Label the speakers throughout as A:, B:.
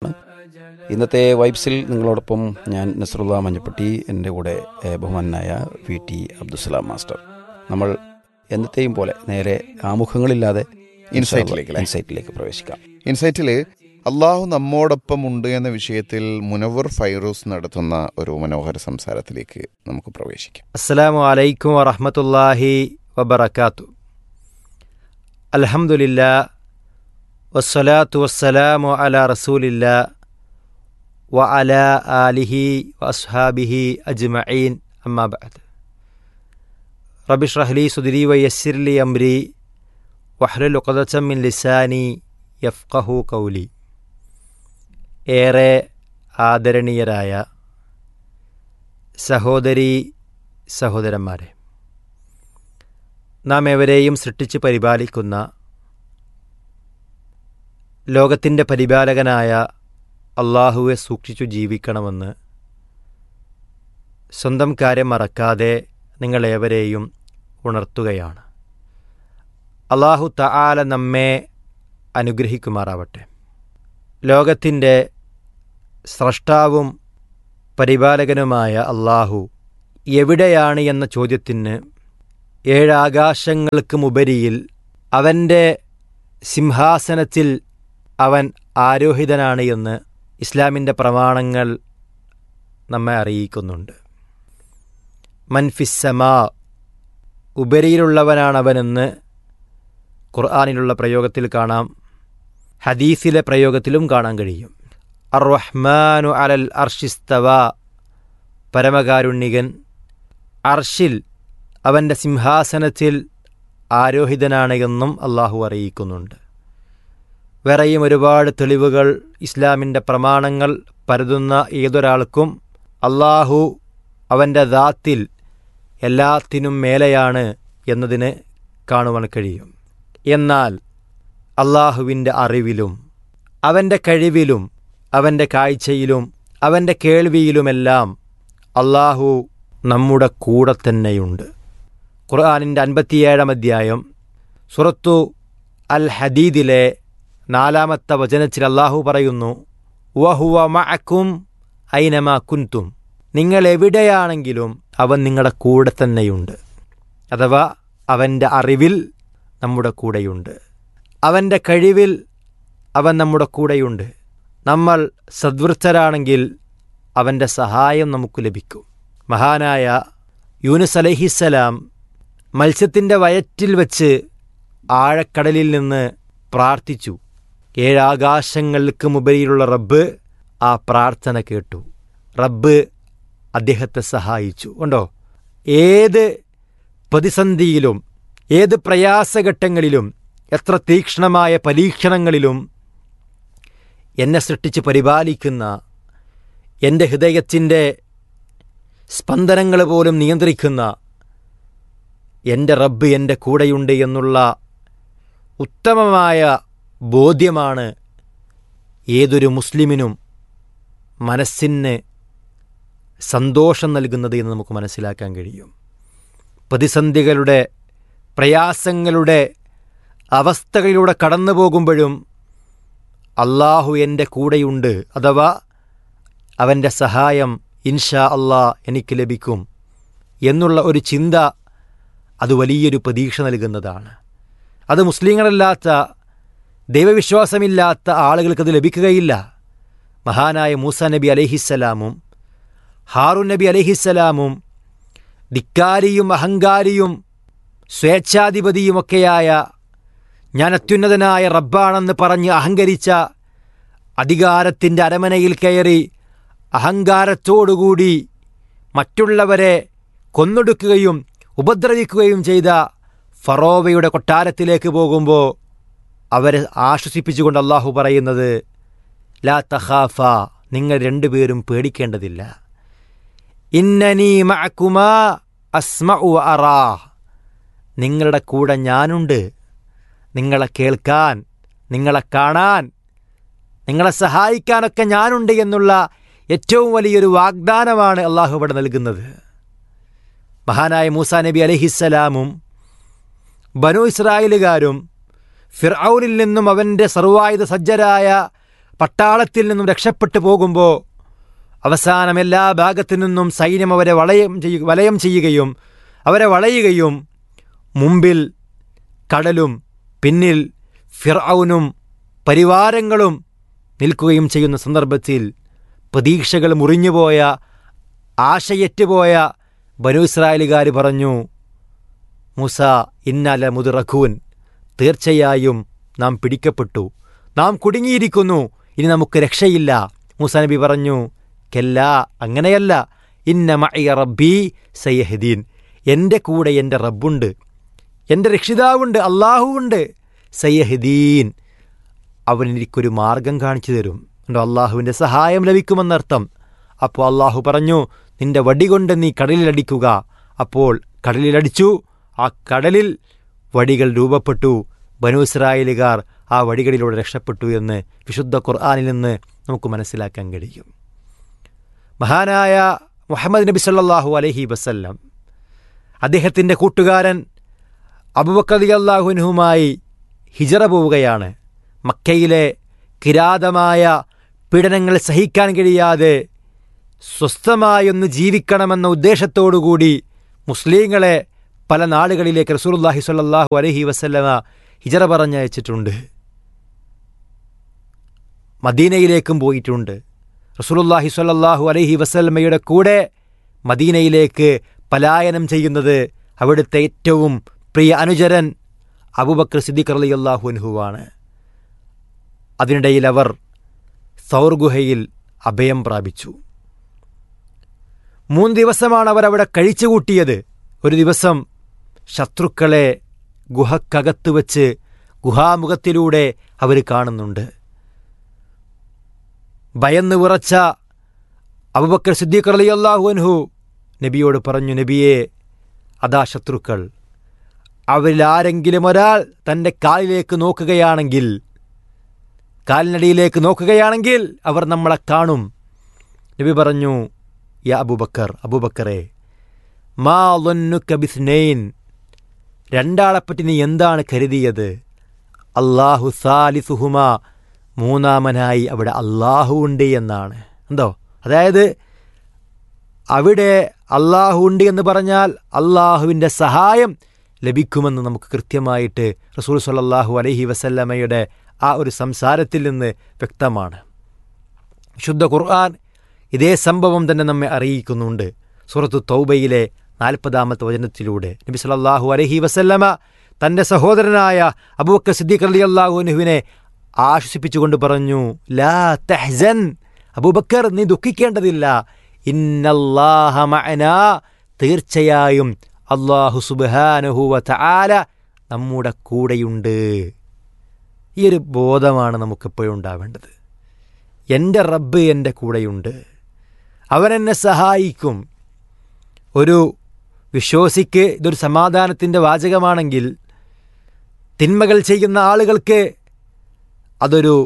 A: ഇന്നത്തെ വൈബ്സിൽ നിങ്ങളോടൊപ്പം ഞാൻ നസറുല്ല മഞ്ഞപ്പട്ടി എൻ്റെ കൂടെ ഏഹ്, ബഹുമാനായ വി ടി അബ്ദുസലാം മാസ്റ്റർ നമ്മൾ എന്നത്തെയും പോലെ നേരെ ആമുഖങ്ങളില്ലാതെ
B: ഇൻസൈറ്റിലേക്ക് അല്ലേ?
A: ഇൻസൈറ്റിലേക്ക് പ്രവേശിക്കാം
B: ഇൻസൈറ്റിൽ അള്ളാഹു നമ്മോടൊപ്പം ഉണ്ട് എന്ന വിഷയത്തിൽ മുനവർ ഫൈറൂസ് നടത്തുന്ന ഒരു മനോഹര സംസാരത്തിലേക്ക് നമുക്ക് പ്രവേശിക്കാം
C: അസ്സലാമു അലൈക്കും വറഹമത്തല്ലാഹി വബർക്കാത്തു അൽഹംദുലില്ലാ വസ്സലാത്തു വസ്സലാമു അല റസൂലില്ല വ അല ആലിഹി വഅസ്ഹാബിഹി അജ്മഈൻ അമ്മാ ബഅദ് റബിഷ്റഹ്ലി സുദിരി വയസ്സിർലി അംരി വഹ്ലുൽ ഉഖദത്തം മിൻ ലിസാനി യഫ്ഖഹു കൗലി ഏറെ ആദരണീയരായ സഹോദരി സഹോദരന്മാരെ നാം എവരെയും സൃഷ്ടിച്ച് പരിപാലിക്കുന്ന ലോകത്തിൻ്റെ പരിപാലകനായ അള്ളാഹുവെ സൂക്ഷിച്ചു ജീവിക്കണമെന്ന് സ്വന്തം കാര്യം മറക്കാതെ നിങ്ങളേവരെയും ഉണർത്തുകയാണ് അള്ളാഹു തആല നമ്മെ അനുഗ്രഹിക്കുമാറാവട്ടെ ലോകത്തിൻ്റെ സ്രഷ്ടാവും പരിപാലകനുമായ അള്ളാഹു എവിടെയാണ് എന്ന ചോദ്യത്തിന് ഏഴാകാശങ്ങൾക്ക് മുപരിയിൽ അവൻ്റെ സിംഹാസനത്തിൽ അവൻ ആരോഹിതനാണ് എന്ന് ഇസ്ലാമിൻ്റെ പ്രമാണങ്ങൾ നമ്മെ അറിയിക്കുന്നുണ്ട് മൻഫിസമാ ഉപരിയിലുള്ളവനാണവനെന്ന് ഖുർആാനിലുള്ള പ്രയോഗത്തിൽ കാണാം ഹദീസിലെ പ്രയോഗത്തിലും കാണാൻ കഴിയും അർ റഹ്മാനു അലൽ അർഷിസ്തവ പരമകാരുണ്യകൻ അർഷിൽ അവൻ്റെ സിംഹാസനത്തിൽ ആരോഹിതനാണ് എന്നും അള്ളാഹു അറിയിക്കുന്നുണ്ട് വേറെയും ഒരുപാട് തെളിവുകൾ ഇസ്ലാമിൻ്റെ പ്രമാണങ്ങൾ പരതുന്ന ഏതൊരാൾക്കും അള്ളാഹു അവൻ്റെ ദാത്തിൽ എല്ലാത്തിനും മേലെയാണ് എന്നതിന് കാണുവാൻ കഴിയും എന്നാൽ അള്ളാഹുവിൻ്റെ അറിവിലും അവൻ്റെ കഴിവിലും അവൻ്റെ കാഴ്ചയിലും അവൻ്റെ കേൾവിയിലുമെല്ലാം അള്ളാഹു നമ്മുടെ കൂടെ തന്നെയുണ്ട് ഖുർആാനിൻ്റെ അൻപത്തിയേഴാം അധ്യായം സുറത്തു അൽ ഹദീദിലെ നാലാമത്തെ വചനത്തിൽ അള്ളാഹു പറയുന്നു വഹുവ മഅക്കും ഐനമ കുൻതും നിങ്ങൾ എവിടെയാണെങ്കിലും അവൻ നിങ്ങളുടെ കൂടെ തന്നെയുണ്ട് അഥവാ അവൻ്റെ അറിവിൽ നമ്മുടെ കൂടെയുണ്ട് അവൻ്റെ കഴിവിൽ അവൻ നമ്മുടെ കൂടെയുണ്ട് നമ്മൾ സദ്വൃത്തരാണെങ്കിൽ അവൻ്റെ സഹായം നമുക്ക് ലഭിക്കും മഹാനായ യൂനുസ് അലഹിസലാം മത്സ്യത്തിൻ്റെ വയറ്റിൽ വച്ച് ആഴക്കടലിൽ നിന്ന് പ്രാർത്ഥിച്ചു ഏഴാകാശങ്ങൾക്ക് മുകളിലുള്ള റബ്ബ് ആ പ്രാർത്ഥന കേട്ടു റബ്ബ് അദ്ദേഹത്തെ സഹായിച്ചു ഉണ്ടോ ഏത് പ്രതിസന്ധിയിലും ഏത് പ്രയാസഘട്ടങ്ങളിലും എത്ര തീക്ഷ്ണമായ പരീക്ഷണങ്ങളിലും എന്നെ സൃഷ്ടിച്ച് പരിപാലിക്കുന്ന എൻ്റെ ഹൃദയത്തിൻ്റെ സ്പന്ദനങ്ങൾ പോലും നിയന്ത്രിക്കുന്ന എൻ്റെ റബ്ബ് എൻ്റെ കൂടെയുണ്ട് എന്നുള്ള ഉത്തമമായ ബോധ്യമാണ് ഏതൊരു മുസ്ലിമിനും മനസ്സിന് സന്തോഷം നൽകുന്നത് എന്ന് നമുക്ക് മനസ്സിലാക്കാൻ കഴിയും പ്രതിസന്ധികളുടെ പ്രയാസങ്ങളുടെ അവസ്ഥകളിലൂടെ കടന്നു പോകുമ്പോഴും അള്ളാഹു എൻ്റെ കൂടെയുണ്ട് അഥവാ അവൻ്റെ സഹായം ഇൻഷാ അള്ളാ എനിക്ക് ലഭിക്കും എന്നുള്ള ഒരു ചിന്ത അത് വലിയൊരു പ്രതീക്ഷ നൽകുന്നതാണ് അത് മുസ്ലിങ്ങളല്ലാത്ത ദൈവവിശ്വാസമില്ലാത്ത ആളുകൾക്കത് ലഭിക്കുകയില്ല മഹാനായ മൂസ നബി അലഹിസ്സലാമും ഹാറൂൻ നബി അലഹിസ്സലാമും ധിക്കാരിയും അഹങ്കാരിയും സ്വേച്ഛാധിപതിയുമൊക്കെയായ ഞാൻ അത്യുന്നതനായ റബ്ബാണെന്ന് പറഞ്ഞ് അഹങ്കരിച്ച അധികാരത്തിൻ്റെ അരമനയിൽ കയറി അഹങ്കാരത്തോടുകൂടി മറ്റുള്ളവരെ കൊന്നൊടുക്കുകയും ഉപദ്രവിക്കുകയും ചെയ്ത ഫറോവയുടെ കൊട്ടാരത്തിലേക്ക് പോകുമ്പോൾ അവരെ ആശ്വസിപ്പിച്ചുകൊണ്ട് അള്ളാഹു പറയുന്നത് ലാ തഹാഫ നിങ്ങൾ രണ്ടുപേരും പേടിക്കേണ്ടതില്ല ഇന്നനീ മഅക്കുമാ അസ്മഉ അറാ നിങ്ങളുടെ കൂടെ ഞാനുണ്ട് നിങ്ങളെ കേൾക്കാൻ നിങ്ങളെ കാണാൻ നിങ്ങളെ സഹായിക്കാനൊക്കെ ഞാനുണ്ട് എന്നുള്ള ഏറ്റവും വലിയൊരു വാഗ്ദാനമാണ് അള്ളാഹു ഇവിടെ നൽകുന്നത് മഹാനായ മൂസാ നബി അലഹിസ്സലാമും ബനു ഇസ്രായേലുകാരും ഫിർഔനിൽ നിന്നും അവൻ്റെ സർവായുധ സജ്ജരായ പട്ടാളത്തിൽ നിന്നും രക്ഷപ്പെട്ടു പോകുമ്പോൾ അവസാനം എല്ലാ ഭാഗത്തു നിന്നും സൈന്യം അവരെ വളയം ചെയ്യുക വലയം ചെയ്യുകയും അവരെ വളയുകയും മുമ്പിൽ കടലും പിന്നിൽ ഫിറൌനും പരിവാരങ്ങളും നിൽക്കുകയും ചെയ്യുന്ന സന്ദർഭത്തിൽ പ്രതീക്ഷകൾ മുറിഞ്ഞുപോയ ആശയറ്റുപോയ ബനു ഇസ്രായേലുകാർ പറഞ്ഞു മൂസ ഇന്നല മുതിറഖൂൻ തീർച്ചയായും നാം പിടിക്കപ്പെട്ടു നാം കുടുങ്ങിയിരിക്കുന്നു ഇനി നമുക്ക് രക്ഷയില്ല മൂസ നബി പറഞ്ഞു കെല്ല അങ്ങനെയല്ല ഇന്ന മഅയ റബ്ബി സയ്യഹദീൻ എൻ്റെ കൂടെ എൻ്റെ റബ്ബുണ്ട് എൻ്റെ രക്ഷിതാവുണ്ട് അള്ളാഹുവുണ്ട് സയ്യഹദീൻ അവൻ എനിക്കൊരു മാർഗം കാണിച്ചു തരും ഉണ്ടോ അള്ളാഹുവിൻ്റെ സഹായം ലഭിക്കുമെന്നർത്ഥം അപ്പോൾ അള്ളാഹു പറഞ്ഞു നിന്റെ വടി കൊണ്ട് നീ കടലിലടിക്കുക അപ്പോൾ കടലിലടിച്ചു ആ കടലിൽ വടികൾ രൂപപ്പെട്ടു ബനു ഇസ്രായേലുകാർ ആ വടികളിലൂടെ രക്ഷപ്പെട്ടു എന്ന് വിശുദ്ധ ഖുർആാനിൽ നിന്ന് നമുക്ക് മനസ്സിലാക്കാൻ കഴിയും മഹാനായ മുഹമ്മദ് നബി സല്ലല്ലാഹു അലൈഹി വസല്ലം അദ്ദേഹത്തിൻ്റെ കൂട്ടുകാരൻ അബുബക്കതി അള്ളാഹുനുമായി ഹിജറ പോവുകയാണ് മക്കയിലെ കിരാതമായ പീഡനങ്ങൾ സഹിക്കാൻ കഴിയാതെ സ്വസ്ഥമായൊന്ന് ജീവിക്കണമെന്ന ഉദ്ദേശത്തോടുകൂടി മുസ്ലിങ്ങളെ പല നാടുകളിലേക്ക് റസൂലുള്ളാഹി സ്വല്ലല്ലാഹു അലൈഹി വസല്ലമ ഹിജറ പറഞ്ഞയച്ചിട്ടുണ്ട് മദീനയിലേക്കും പോയിട്ടുണ്ട് റസൂലുള്ളാഹി സ്വല്ലല്ലാഹു അലൈഹി വസല്ലമയുടെ കൂടെ മദീനയിലേക്ക് പലായനം ചെയ്യുന്നത് അവിടുത്തെ ഏറ്റവും പ്രിയ അനുചരൻ അബൂബക്കർ സിദ്ദീഖ് റളിയല്ലാഹു അൻഹുവാണ് അതിനിടയിൽ അവർ സൗർ ഗുഹയിൽ അഭയം പ്രാപിച്ചു മൂന്ന് ദിവസമാണ് അവർ അവിടെ കഴിച്ചുകൂട്ടിയത് ഒരു ദിവസം ശത്രുക്കളെ ഗുഹക്കകത്ത് വച്ച് ഗുഹാമുഖത്തിലൂടെ അവർ കാണുന്നുണ്ട് ഭയന്ന് വിറച്ച അബുബക്കർ സിദ്ദീഖ് റളിയല്ലാഹു അൻഹു നബിയോട് പറഞ്ഞു നബിയെ അതാ ശത്രുക്കൾ അവരിൽ ആരെങ്കിലും ഒരാൾ തൻ്റെ കാലിലേക്ക് നോക്കുകയാണെങ്കിൽ കാലിനടിയിലേക്ക് നോക്കുകയാണെങ്കിൽ അവർ നമ്മളെ കാണും നബി പറഞ്ഞു യാ അബൂബക്കർ അബൂബക്കറെ മാ ലൊന്നുക്ക ബിസ്നൈൻ രണ്ടാളെപ്പറ്റി നീ എന്താണ് കരുതിയത് അള്ളാഹു സാലിസുഹുമ മൂന്നാമനായി അവിടെ അള്ളാഹു ഉണ്ട് എന്നാണ് എന്തോ അതായത് അവിടെ അള്ളാഹു ഉണ്ട് എന്ന് പറഞ്ഞാൽ അള്ളാഹുവിൻ്റെ സഹായം ലഭിക്കുമെന്ന് നമുക്ക് കൃത്യമായിട്ട് റസൂൽ സല്ലല്ലാഹു അലൈഹി വസല്ലമയുടെ ആ ഒരു സംസാരത്തിൽ നിന്ന് വ്യക്തമാണ് ശുദ്ധ ഖുർആൻ ഇതേ സംഭവം തന്നെ നമ്മെ അറിയിക്കുന്നുണ്ട് സൂറത്തു തൗബയിലെ നാൽപ്പതാമത്തെ വചനത്തിലൂടെ നബി സല്ലല്ലാഹു അലൈഹി വസല്ലമ തൻ്റെ സഹോദരനായ അബൂബക്കർ സിദ്ദീഖ് റളിയല്ലാഹു അൻഹുവിനെ ആശ്വസിപ്പിച്ചുകൊണ്ട് പറഞ്ഞു ലാ തഹ്സൻ അബൂബക്കർ നീ ദുഃഖിക്കേണ്ടതില്ല ഇന്നല്ലാഹ മഅനാ തീർച്ചയായും അള്ളാഹു സുബ്ഹാനഹു വ തആല നമ്മുടെ കൂടെയുണ്ട് ഈ ഒരു ബോധമാണ് നമുക്കെപ്പോഴും ഉണ്ടാവേണ്ടത് എൻ്റെ റബ്ബ് എൻ്റെ കൂടെയുണ്ട് അവനെന്നെ സഹായിക്കും ഒരു വിശ്വാസിക്ക് ഇതൊരു സമാധാനത്തിൻ്റെ വാചകമാണെങ്കിൽ തിന്മകൾ ചെയ്യുന്ന ആളുകൾക്ക് അതൊരു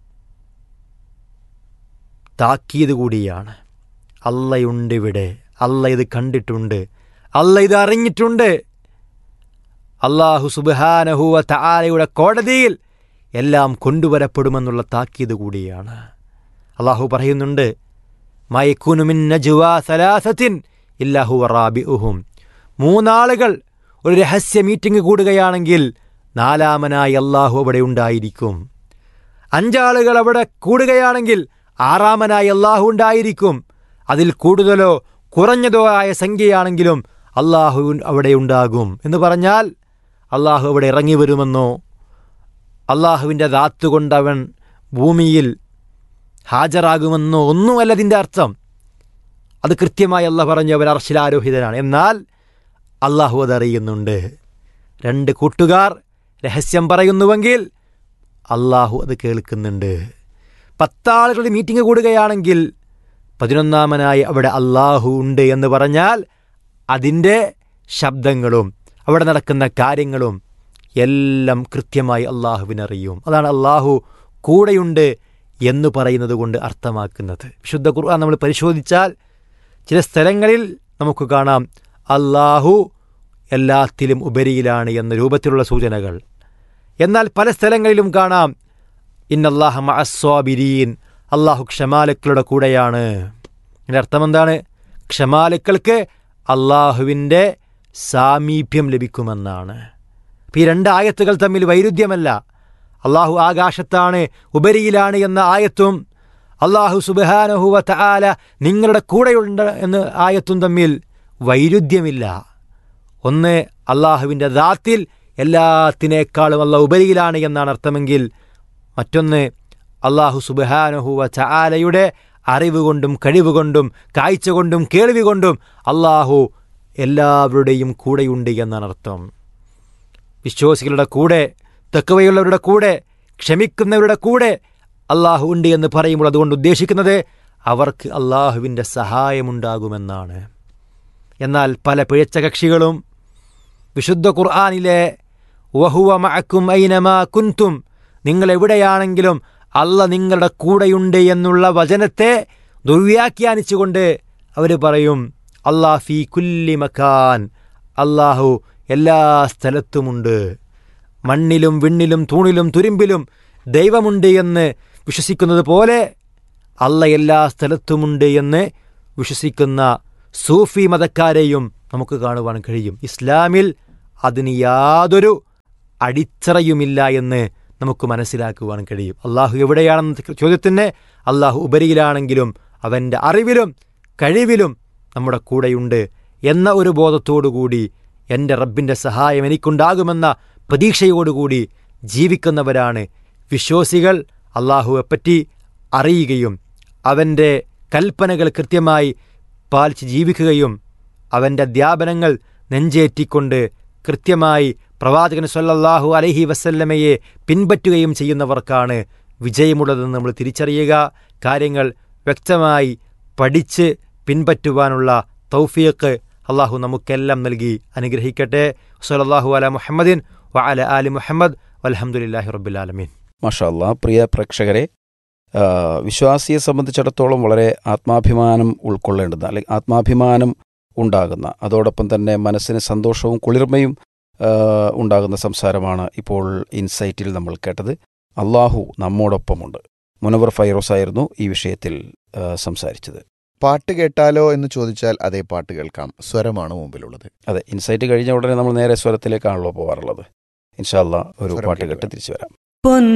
C: താക്കീത് കൂടിയാണ് അള്ളയുണ്ട് ഇവിടെ അല്ല ഇത് കണ്ടിട്ടുണ്ട് അല്ല ഇത് അറിഞ്ഞിട്ടുണ്ട് അള്ളാഹു സുബാനഹുവ താലയുടെ കോടതിയിൽ എല്ലാം കൊണ്ടുവരപ്പെടുമെന്നുള്ള താക്കീത് കൂടിയാണ് അള്ളാഹു പറയുന്നുണ്ട് മയക്കുനുമിൻ നജുവാ സലാസത്തിൻ ഇല്ലാഹു റാബിഉഹും മൂന്നാളുകൾ ഒരു രഹസ്യ മീറ്റിംഗ് കൂടുകയാണെങ്കിൽ നാലാമനായി അള്ളാഹു അവിടെ ഉണ്ടായിരിക്കും അഞ്ചാളുകൾ അവിടെ കൂടുകയാണെങ്കിൽ ആറാമനായി അള്ളാഹു ഉണ്ടായിരിക്കും അതിൽ കൂടുതലോ കുറഞ്ഞതോ ആയ സംഖ്യയാണെങ്കിലും അള്ളാഹു അവിടെ ഉണ്ടാകും എന്ന് പറഞ്ഞാൽ അള്ളാഹു അവിടെ ഇറങ്ങി വരുമെന്നോ അള്ളാഹുവിൻ്റെ ദാത്തുകൊണ്ടവൻ ഭൂമിയിൽ ഹാജരാകുമെന്നോ ഒന്നുമല്ല അതിൻ്റെ അർത്ഥം അത് കൃത്യമായി അള്ളാഹ് പറഞ്ഞു അവൻ അർശിലാരോഹിതനാണ് എന്നാൽ അള്ളാഹു അതറിയുന്നുണ്ട് രണ്ട് കൂട്ടുകാർ രഹസ്യം പറയുന്നുവെങ്കിൽ അള്ളാഹു അത് കേൾക്കുന്നുണ്ട് പത്താളുകളുടെ മീറ്റിംഗ് കൂടുകയാണെങ്കിൽ പതിനൊന്നാമനായി അവിടെ അള്ളാഹു ഉണ്ട് എന്ന് പറഞ്ഞാൽ അതിൻ്റെ ശബ്ദങ്ങളും അവിടെ നടക്കുന്ന കാര്യങ്ങളും എല്ലാം കൃത്യമായി അള്ളാഹുവിനറിയും അതാണ് അള്ളാഹു കൂടെയുണ്ട് എന്ന് പറയുന്നത് കൊണ്ട് അർത്ഥമാക്കുന്നത് വിശുദ്ധ ഖുർആൻ നമ്മൾ പരിശോധിച്ചാൽ ചില സ്ഥലങ്ങളിൽ നമുക്ക് കാണാം അള്ളാഹു എല്ലാത്തിലും ഉപരിയിലാണ് എന്ന രൂപത്തിലുള്ള സൂചനകൾ എന്നാൽ പല സ്ഥലങ്ങളിലും കാണാം ഇന്നല്ലാഹ മഅസ്വാബിരീൻ അള്ളാഹു ക്ഷമാലുക്കളുടെ കൂടെയാണ് ഇതിൻ്റെ അർത്ഥം എന്താണ് ക്ഷമാലുക്കൾക്ക് അള്ളാഹുവിൻ്റെ സാമീപ്യം ലഭിക്കുമെന്നാണ് അപ്പം ഈ രണ്ട് ആയത്തുകൾ തമ്മിൽ വൈരുദ്ധ്യമല്ല അള്ളാഹു ആകാശത്താണ് ഉപരിയിലാണ് എന്ന ആയത്തും അള്ളാഹു സുബാനഹുവ തആല നിങ്ങളുടെ കൂടെയുണ്ട് എന്ന ആയത്തും തമ്മിൽ വൈരുദ്ധ്യമില്ല ഒന്ന് അള്ളാഹുവിൻ്റെ ദാത്തിൽ എല്ലാത്തിനേക്കാളും അല്ല ഉപരിയിലാണ് എന്നാണ് അർത്ഥമെങ്കിൽ മറ്റൊന്ന് അള്ളാഹു സുബാനഹുവ ചാലയുടെ അറിവ് കൊണ്ടും കഴിവ് കൊണ്ടും കാഴ്ച കൊണ്ടും കേൾവി കൊണ്ടും അള്ളാഹു എല്ലാവരുടെയും കൂടെയുണ്ട് എന്നാണ് അർത്ഥം വിശ്വാസികളുടെ കൂടെ തെക്കവയുള്ളവരുടെ കൂടെ ക്ഷമിക്കുന്നവരുടെ കൂടെ അള്ളാഹു ഉണ്ട് എന്ന് പറയുമ്പോൾ അതുകൊണ്ട് ഉദ്ദേശിക്കുന്നത് അവർക്ക് അള്ളാഹുവിൻ്റെ സഹായമുണ്ടാകുമെന്നാണ് എന്നാൽ പല പിഴച്ച കക്ഷികളും വിശുദ്ധ ഖുർആാനിലെ വഹുവ മഅക്കും ഐനമാ കുന്തും നിങ്ങൾ എവിടെയാണെങ്കിലും അല്ല നിങ്ങളുടെ കൂടെയുണ്ട് എന്നുള്ള വചനത്തെ ദുർവ്യാഖ്യാനിച്ചുകൊണ്ട് അവർ പറയും അള്ളാഹ് ഫി കുല്ലി മക്കാൻ അള്ളാഹു എല്ലാ സ്ഥലത്തുമുണ്ട് മണ്ണിലും വിണ്ണിലും തൂണിലും തുരുമ്പിലും ദൈവമുണ്ട് എന്ന് വിശ്വസിക്കുന്നത് പോലെ അല്ല എല്ലാ സ്ഥലത്തുമുണ്ട് എന്ന് വിശ്വസിക്കുന്ന സൂഫി മതക്കാരെയും നമുക്ക് കാണുവാൻ കഴിയും ഇസ്ലാമിൽ അതിന് യാതൊരു അടിത്തറയുമില്ല എന്ന് നമുക്ക് മനസ്സിലാക്കുവാൻ കഴിയും അള്ളാഹു എവിടെയാണെന്ന ചോദ്യത്തിന് അള്ളാഹു ഉപരിയിലാണെങ്കിലും അവൻ്റെ അറിവിലും കഴിവിലും നമ്മുടെ കൂടെയുണ്ട് എന്ന ഒരു ബോധത്തോടുകൂടി എൻ്റെ റബ്ബിൻ്റെ സഹായം എനിക്കുണ്ടാകുമെന്ന പ്രതീക്ഷയോടുകൂടി ജീവിക്കുന്നവരാണ് വിശ്വാസികൾ അള്ളാഹുവെപ്പറ്റി അറിയുകയും അവൻ്റെ കൽപ്പനകൾ കൃത്യമായി പാലിച്ച് ജീവിക്കുകയും അവൻ്റെ അധ്യാപനങ്ങൾ നെഞ്ചേറ്റിക്കൊണ്ട് കൃത്യമായി പ്രവാചകൻ സല്ലല്ലാഹു അലൈഹി വസല്ലമയെ പിൻപറ്റുകയും ചെയ്യുന്നവർക്കാണ് വിജയമുള്ളതെന്ന് നമ്മൾ തിരിച്ചറിയുക കാര്യങ്ങൾ വ്യക്തമായി പഠിച്ച് പിൻപറ്റുവാനുള്ള തൗഫീഖ് അള്ളാഹു നമുക്കെല്ലാം നൽകി അനുഗ്രഹിക്കട്ടെ സല്ലല്ലാഹു അല മുഹമ്മദിൻ വ അല ആലി മുഹമ്മദ് വലഹമുല്ലാഹി റബ്ബുലാലമീൻ
A: മാഷാല്ല പ്രിയ പ്രേക്ഷകരെ ആ, വിശ്വാസിയെ സംബന്ധിച്ചിടത്തോളം വളരെ ആത്മാഭിമാനം ഉൾക്കൊള്ളേണ്ടുന്ന അല്ലെങ്കിൽ ആത്മാഭിമാനം ഉണ്ടാകുന്ന അതോടൊപ്പം തന്നെ മനസ്സിന് സന്തോഷവും കുളിർമയും ആ, ഉണ്ടാകുന്ന സംസാരമാണ് ഇപ്പോൾ ഇൻസൈറ്റിൽ നമ്മൾ കേട്ടത് അള്ളാഹു നമ്മോടൊപ്പമുണ്ട് മുനവർ ഫൈറോസ് ആയിരുന്നു ഈ വിഷയത്തിൽ ആ, സംസാരിച്ചത്
B: പാട്ട് കേട്ടാലോ എന്ന് ചോദിച്ചാൽ അതേ പാട്ട് കേൾക്കാം സ്വരമാണ് മുമ്പിലുള്ളത്
A: അതെ ഇൻസൈറ്റ് കഴിഞ്ഞ ഉടനെ നമ്മൾ നേരെ സ്വരത്തിലേക്കാണല്ലോ പോകാറുള്ളത് ഇൻഷാല്ല ഒരു
B: സ്വരം
A: പാട്ട്
B: കേട്ട്
A: കേട്ട് തിരിച്ചു വരാം
D: പൊൻ